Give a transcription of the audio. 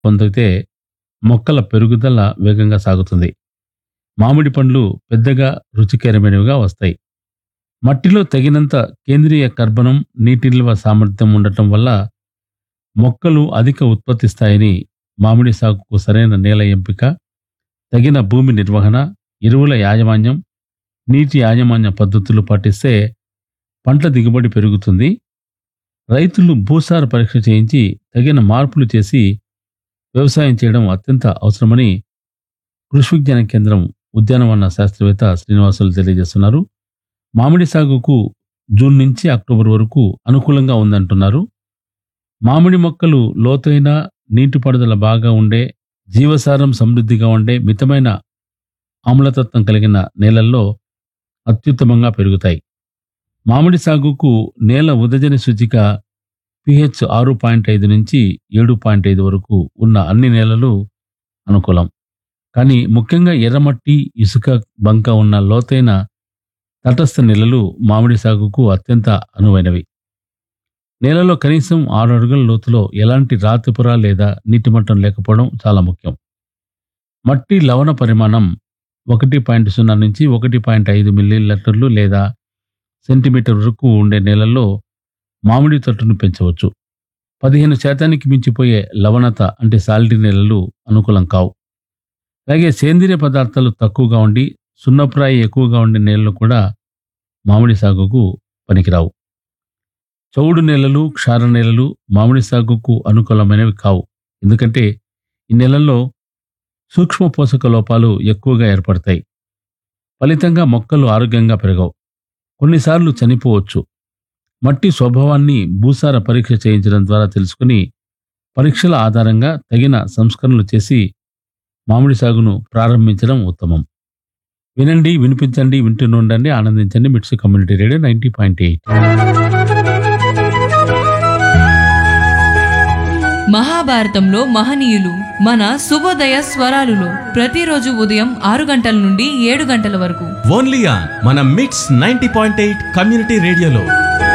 పొందితే మొక్కల పెరుగుదల వేగంగా సాగుతుంది మామిడి పండ్లు పెద్దగా రుచికరమైనవిగా వస్తాయి మట్టిలో తగినంత కేంద్రీయ కర్బనం నీటి నిల్వ సామర్థ్యం ఉండటం వల్ల మొక్కలు అధిక ఉత్పత్తిస్తాయని మామిడి సాగుకు సరైన నేల ఎంపిక తగిన భూమి నిర్వహణ ఎరువుల యాజమాన్యం నీటి యాజమాన్య పద్ధతులు పాటిస్తే పంట దిగుబడి పెరుగుతుంది రైతులు భూసార పరీక్ష చేయించి తగిన మార్పులు చేసి వ్యవసాయం చేయడం అత్యంత అవసరమని కృషి విజ్ఞాన కేంద్రం ఉద్యానవన శాస్త్రవేత్త శ్రీనివాసులు తెలియజేస్తున్నారు మామిడి సాగుకు జూన్ నుంచి అక్టోబర్ వరకు అనుకూలంగా ఉందంటున్నారు మామిడి మొక్కలు లోతైన నీటిపారుదల బాగా ఉండే జీవసారం సమృద్ధిగా ఉండే మితమైన ఆమ్లతత్వం కలిగిన నేలల్లో అత్యుత్తమంగా పెరుగుతాయి మామిడి సాగుకు నేల ఉదజని సూచిక పిహెచ్ ఆరు పాయింట్ ఐదు నుంచి ఏడు పాయింట్ ఐదు వరకు ఉన్న అన్ని నేలలు అనుకూలం కానీ ముఖ్యంగా ఎర్రమట్టి ఇసుక బంక ఉన్న లోతైన తటస్థ నేలలు మామిడి సాగుకు అత్యంత అనువైనవి నేలలో కనీసం ఆరు అడుగుల లోతులో ఎలాంటి రాతిపుర లేదా నీటి మట్టం లేకపోవడం చాలా ముఖ్యం మట్టి లవణ పరిమాణం ఒకటి పాయింట్ సున్నా నుంచి ఒకటి పాయింట్ ఐదు మిల్లీలీటర్లు లేదా సెంటీమీటర్ వరకు ఉండే నేలల్లో మామిడి తొట్టును పెంచవచ్చు పదిహేను శాతానికి మించిపోయే లవణత అంటే సాల్టీ నేలలు అనుకూలం కావు అలాగే సేంద్రియ పదార్థాలు తక్కువగా ఉండి సున్నప్రాయి ఎక్కువగా ఉండే నేలలు కూడా మామిడి సాగుకు పనికిరావు చౌడు నేలలు క్షార నేలలు మామిడి సాగుకు అనుకూలమైనవి కావు ఎందుకంటే ఈ నేలల్లో సూక్ష్మ పోషక లోపాలు ఎక్కువగా ఏర్పడతాయి ఫలితంగా మొక్కలు ఆరోగ్యంగా పెరగవు కొన్నిసార్లు చనిపోవచ్చు మట్టి స్వభావాన్ని భూసార పరీక్ష చేయించడం ద్వారా తెలుసుకుని పరీక్షల ఆధారంగా తగిన సంస్కరణలు చేసి మామిడి సాగును ప్రారంభించడం ఉత్తమం వినండి వినిపించండి వింటూనే ఉండండి ఆనందించండి MITS community radio ninety point eight మహాభారతంలో మహనీయులు మన శుభోదయ స్వరాలులో ప్రతిరోజు ఉదయం ఆరు గంటల నుండి ఏడు గంటల వరకు ఓన్లీ ఆన్ మన MITS ninety point eight community రేడియోలో